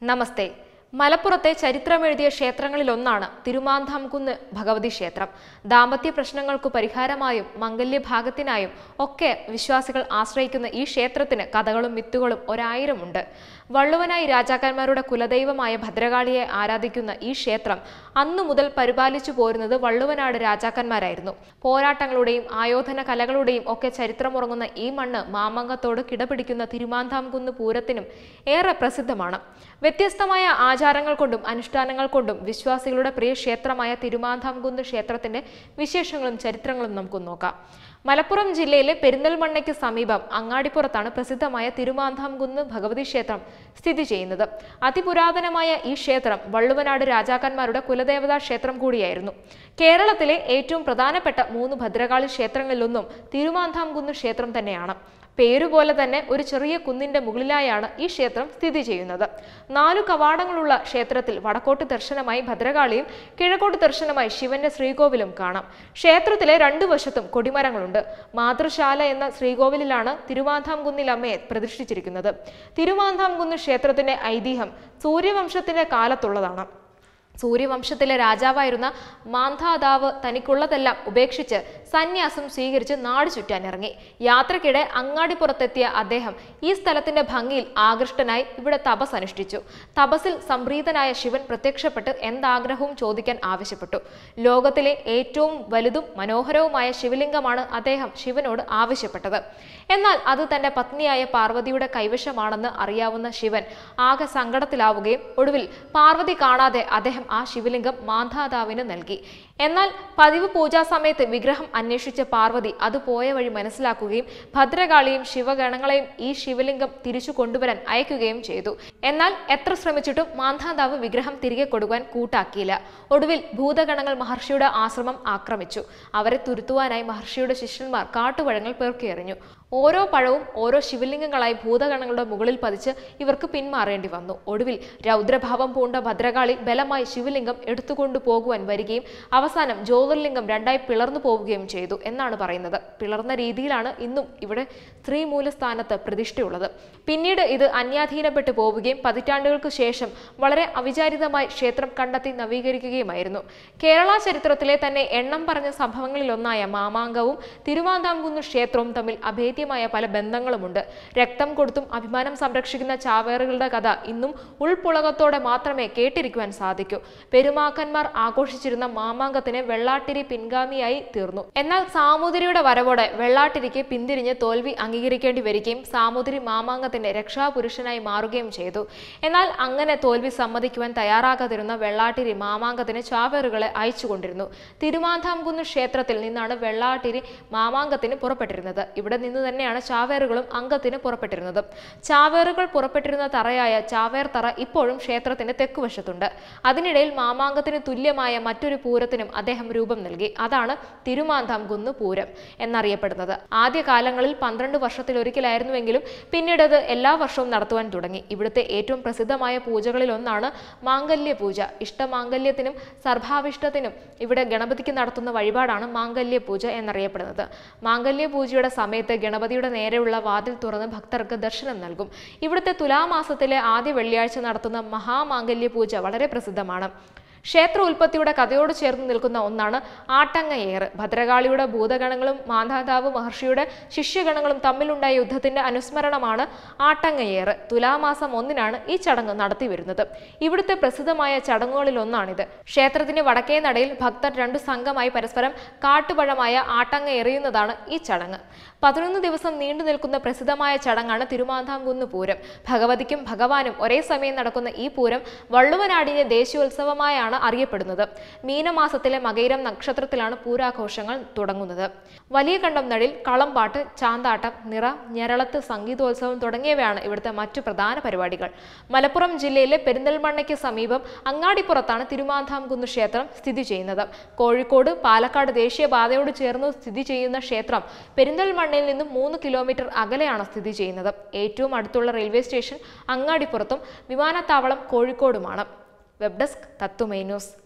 നമസ്തേ മലപ്പുറത്തെ ചരിത്രമെഴുതിയ ക്ഷേത്രങ്ങളിലൊന്നാണ് തിരുമാന്താംകുന്ന് ഭഗവതി ക്ഷേത്രം ദാമ്പത്യ പ്രശ്നങ്ങൾക്കു പരിഹാരമായും മംഗല്യഭാഗത്തിനായും ഒക്കെ വിശ്വാസികൾ ആശ്രയിക്കുന്ന ഈ ക്ഷേത്രത്തിന് കഥകളും മിത്തുകളും ഒരായിരമുണ്ട് വള്ളുവനായി രാജാക്കന്മാരുടെ കുലദൈവമായ ഭദ്രകാളിയെ ആരാധിക്കുന്ന ഈ ക്ഷേത്രം അന്നു മുതൽ പരിപാലിച്ചു പോരുന്നത് വള്ളുവനാട് രാജാക്കന്മാരായിരുന്നു പോരാട്ടങ്ങളുടെയും ആയോധന കലകളുടെയും ഒക്കെ ചരിത്രമുറങ്ങുന്ന ഈ മണ്ണ് മാമംഗത്തോട് കിടപിടിക്കുന്ന തിരുമാന്താംകുന്ന് പൂരത്തിനും ഏറെ പ്രസിദ്ധമാണ് വ്യത്യസ്തമായ ആചാരങ്ങൾ കൊണ്ടും അനുഷ്ഠാനങ്ങൾ കൊണ്ടും വിശ്വാസികളുടെ പ്രിയ ക്ഷേത്രമായ തിരുമാന്താംകുന്ന് ക്ഷേത്രത്തിന്റെ വിശേഷങ്ങളും ചരിത്രങ്ങളും നമുക്ക് നോക്കാം മലപ്പുറം ജില്ലയിലെ പെരിന്തൽമണ്ണയ്ക്ക് സമീപം അങ്ങാടിപ്പുറത്താണ് പ്രസിദ്ധമായ തിരുമാന്താംകുന്ന് ഭഗവതി ക്ഷേത്രം സ്ഥിതി ചെയ്യുന്നത് അതിപുരാതനമായ ഈ ക്ഷേത്രം വള്ളുവനാട് രാജാക്കന്മാരുടെ കുലദേവതാ ക്ഷേത്രം കൂടിയായിരുന്നു കേരളത്തിലെ ഏറ്റവും പ്രധാനപ്പെട്ട മൂന്ന് ഭദ്രകാളി ക്ഷേത്രങ്ങളിലൊന്നും തിരുമാന്താംകുന്ന് ക്ഷേത്രം തന്നെയാണ് പേരുപോലെ തന്നെ ഒരു ചെറിയ കുന്നിന്റെ മുകളിലായാണ് ഈ ക്ഷേത്രം സ്ഥിതി ചെയ്യുന്നത് നാലു കവാടങ്ങളുള്ള ക്ഷേത്രത്തിൽ വടക്കോട്ട് ദർശനമായി ഭദ്രകാളിയും കിഴക്കോട്ട് ദർശനമായി ശിവന്റെ ശ്രീകോവിലും കാണാം ക്ഷേത്രത്തിലെ രണ്ടു വശത്തും കൊടിമരങ്ങളുണ്ട് മാതൃശാല എന്ന ശ്രീകോവിലിലാണ് തിരുവാന്താംകുന്നിൽ അമ്മയെ പ്രതിഷ്ഠിച്ചിരിക്കുന്നത് തിരുവാന്താംകുന്ന് ക്ഷേത്രത്തിന്റെ ഐതിഹ്യം സൂര്യവംശത്തിന്റെ കാലത്തുള്ളതാണ് സൂര്യവംശത്തിലെ രാജാവായിരുന്ന മാന്ധാതാവ് തനിക്കുള്ളതെല്ലാം ഉപേക്ഷിച്ച് സന്യാസം സ്വീകരിച്ച് നാട് ചുറ്റാനിറങ്ങി യാത്രക്കിടെ അങ്ങാടിപ്പുറത്തെത്തിയ അദ്ദേഹം ഈ സ്ഥലത്തിന്റെ ഭംഗിയിൽ ആകൃഷ്ടനായി ഇവിടെ തപസ് അനുഷ്ഠിച്ചു തപസിൽ സംപ്രീതനായ ശിവൻ പ്രത്യക്ഷപ്പെട്ട് എന്താഗ്രഹവും ചോദിക്കാൻ ആവശ്യപ്പെട്ടു ലോകത്തിലെ ഏറ്റവും വലുതും മനോഹരവുമായ ശിവലിംഗമാണ് അദ്ദേഹം ശിവനോട് ആവശ്യപ്പെട്ടത് എന്നാൽ അത് തന്റെ പത്നിയായ പാർവതിയുടെ കൈവശമാണെന്ന് അറിയാവുന്ന ശിവൻ ആകെ സങ്കടത്തിലാവുകയും ഒടുവിൽ പാർവതി കാണാതെ അദ്ദേഹം ആ ശിവലിംഗം മാന്ധാതാവിന് നൽകി എന്നാൽ പതിവ് പൂജാ സമയത്ത് വിഗ്രഹം അന്വേഷിച്ച പാർവതി അത് പോയ വഴി മനസ്സിലാക്കുകയും ഭദ്രകാളിയും ശിവഗണങ്ങളെയും ഈ ശിവലിംഗം തിരിച്ചു കൊണ്ടുവരാൻ അയക്കുകയും ചെയ്തു എന്നാൽ എത്ര ശ്രമിച്ചിട്ടും മാന്ധാതാവ് വിഗ്രഹം തിരികെ കൊടുക്കുവാൻ കൂട്ടാക്കിയില്ല ഒടുവിൽ ഭൂതഗണങ്ങൾ മഹർഷിയുടെ ആശ്രമം ആക്രമിച്ചു അവരെ തുരുത്തുവാനായി മഹർഷിയുടെ ശിഷ്യന്മാർ കാട്ടുപഴങ്ങൾ പേർക്കിയെറിഞ്ഞു ഓരോ പഴവും ഓരോ ശിവലിംഗങ്ങളായി ഭൂതഗണങ്ങളുടെ മുകളിൽ പതിച്ച് ഇവർക്ക് പിന്മാറേണ്ടി വന്നു ഒടുവിൽ രൗദ്രഭാവം പൂണ്ട ഭദ്രകാളി ബലമായി ശിവലിംഗം എടുത്തുകൊണ്ടു പോകുവാൻ വരികയും അവസാനം ജ്യോതിർലിംഗം രണ്ടായി പിളർന്നു പോവുകയും ചെയ്തു എന്നാണ് പറയുന്നത് പിളർന്ന രീതിയിലാണ് ഇന്നും ഇവിടെ സ്ത്രീമൂലസ്ഥാനത്ത് പ്രതിഷ്ഠയുള്ളത് പിന്നീട് ഇത് അന്യാധീനപ്പെട്ടു പോവുകയും പതിറ്റാണ്ടുകൾക്ക് ശേഷം വളരെ അവിചാരിതമായി ക്ഷേത്രം കണ്ടെത്തി നവീകരിക്കുകയുമായിരുന്നു കേരള ചരിത്രത്തിലെ തന്നെ എണ്ണം പറഞ്ഞ സംഭവങ്ങളിലൊന്നായ മാമാങ്കവും തിരുവാന്താംകുന്ന് ക്ഷേത്രവും തമ്മിൽ അഭേദ്യമായ പല ബന്ധങ്ങളുമുണ്ട് രക്തം കൊടുത്തും അഭിമാനം സംരക്ഷിക്കുന്ന ചാവേറുകളുടെ കഥ ഇന്നും ഉൾപ്പുളകത്തോടെ മാത്രമേ കേട്ടിരിക്കുവാൻ സാധിക്കൂ പെരുമാക്കന്മാർ ആഘോഷിച്ചിരുന്ന മാമാങ്കത്തിന് വെള്ളാട്ടിരി പിൻഗാമിയായി തീർന്നു എന്നാൽ സാമൂതിരിയുടെ വരവോടെ വെള്ളാട്ടിരിക്ക് പിന്തിരിഞ്ഞ് തോൽവി അംഗീകരിക്കേണ്ടി വരികയും സാമൂതിരി മാമാങ്കത്തിന്റെ രക്ഷാപുരുഷനായി മാറുകയും ചെയ്തു എന്നാൽ അങ്ങനെ തോൽവി സമ്മതിക്കുവാൻ തയ്യാറാകാതിരുന്ന വെള്ളാട്ടിരി മാമാങ്കത്തിന് ചാവേറുകളെ അയച്ചുകൊണ്ടിരുന്നു തിരുമാന്താംകുന്ന് ക്ഷേത്രത്തിൽ നിന്നാണ് വെള്ളാട്ടിരി മാമാങ്കത്തിന് പുറപ്പെട്ടിരുന്നത് ഇവിടെ നിന്ന് തന്നെയാണ് ചാവേറുകളും അംഗത്തിന് പുറപ്പെട്ടിരുന്നത് ചാവേറുകൾ പുറപ്പെട്ടിരുന്ന തറയായ ചാവേർ തറ ഇപ്പോഴും ക്ഷേത്രത്തിന്റെ തെക്കുവശത്തുണ്ട് അതിനിടയിൽ മാമാങ്കത്തിന് തുല്യമായ മറ്റൊരു പൂരത്തിനും അദ്ദേഹം രൂപം നൽകി അതാണ് തിരുമാന്താംകുന്ന് പൂരം എന്നറിയപ്പെടുന്നത് ആദ്യകാലങ്ങളിൽ പന്ത്രണ്ട് വർഷത്തിലൊരിക്കലായിരുന്നുവെങ്കിലും പിന്നീട് അത് എല്ലാ വർഷവും നടത്തുവാൻ തുടങ്ങി ഇവിടുത്തെ ഏറ്റവും പ്രസിദ്ധമായ പൂജകളിൽ ഒന്നാണ് മാംഗല്യ പൂജ ഇഷ്ടമാംഗല്യത്തിനും സർഭാവിഷ്ടത്തിനും ഇവിടെ ഗണപതിക്ക് നടത്തുന്ന വഴിപാടാണ് മാംഗല്യ പൂജ എന്നറിയപ്പെടുന്നത് മാംഗല്യ പൂജയുടെ സമയത്ത് ഗണപതിയുടെ നേരെയുള്ള വാതിൽ തുറന്ന് ഭക്തർക്ക് ദർശനം നൽകും ഇവിടുത്തെ തുലാമാസത്തിലെ ആദ്യ വെള്ളിയാഴ്ച നടത്തുന്ന മഹാമാംഗല്യ പൂജ വളരെ പ്രസിദ്ധമാണ് ക്ഷേത്ര ഉൽപ്പത്തിയുടെ കഥയോട് ചേർന്ന് നിൽക്കുന്ന ഒന്നാണ് ആട്ടങ്ങയേറ് ഭദ്രകാളിയുടെ ഭൂതഗണങ്ങളും മാന്ധാതാവ് മഹർഷിയുടെ ശിഷ്യഗണങ്ങളും തമ്മിലുണ്ടായ യുദ്ധത്തിന്റെ അനുസ്മരണമാണ് ആട്ടങ്ങയേറ് തുലാമാസം ഒന്നിനാണ് ഈ ചടങ്ങ് നടത്തി വരുന്നത് ഇവിടുത്തെ പ്രസിദ്ധമായ ചടങ്ങുകളിൽ ഒന്നാണിത് ക്ഷേത്രത്തിന് വടക്കേ നടയിൽ ഭക്തർ രണ്ടു സംഘമായി പരസ്പരം കാട്ടുപഴമായ ആട്ടങ്ങ എറിയുന്നതാണ് ഈ ചടങ്ങ് പതിനൊന്ന് ദിവസം നീണ്ടു നിൽക്കുന്ന പ്രസിദ്ധമായ ചടങ്ങാണ് തിരുമാന്താംകുന്ന് പൂരം ഭഗവതിക്കും ഭഗവാനും ഒരേ സമയം നടക്കുന്ന ഈ പൂരം വള്ളുവനാടിന്റെ ദേശീയോത്സവമായാണ് അറിയപ്പെടുന്നത് മീനമാസത്തിലെ മകയിരം നക്ഷത്രത്തിലാണ് പൂരാഘോഷങ്ങൾ തുടങ്ങുന്നത് വലിയ കണ്ടം നടിൽ കളംപാട്ട് ചാന്താട്ടം നിറ ഞരളത്ത് സംഗീതോത്സവം തുടങ്ങിയവയാണ് ഇവിടുത്തെ മറ്റു പ്രധാന പരിപാടികൾ മലപ്പുറം ജില്ലയിലെ പെരിന്തൽമണ്ണയ്ക്ക് സമീപം അങ്ങാടിപ്പുറത്താണ് തിരുമാന്താംകുന്ന് ക്ഷേത്രം സ്ഥിതി ചെയ്യുന്നത് കോഴിക്കോട് പാലക്കാട് ദേശീയപാതയോട് ചേർന്ന് സ്ഥിതി ചെയ്യുന്ന ക്ഷേത്രം പെരിന്തൽമണ്ണയിൽ നിന്നും മൂന്ന് കിലോമീറ്റർ അകലെയാണ് സ്ഥിതി ചെയ്യുന്നത് ഏറ്റവും അടുത്തുള്ള റെയിൽവേ സ്റ്റേഷൻ അങ്ങാടിപ്പുറത്തും വിമാനത്താവളം കോഴിക്കോടുമാണ് വെബ് ഡെസ്ക് തത്തുമൈ ന്യൂസ്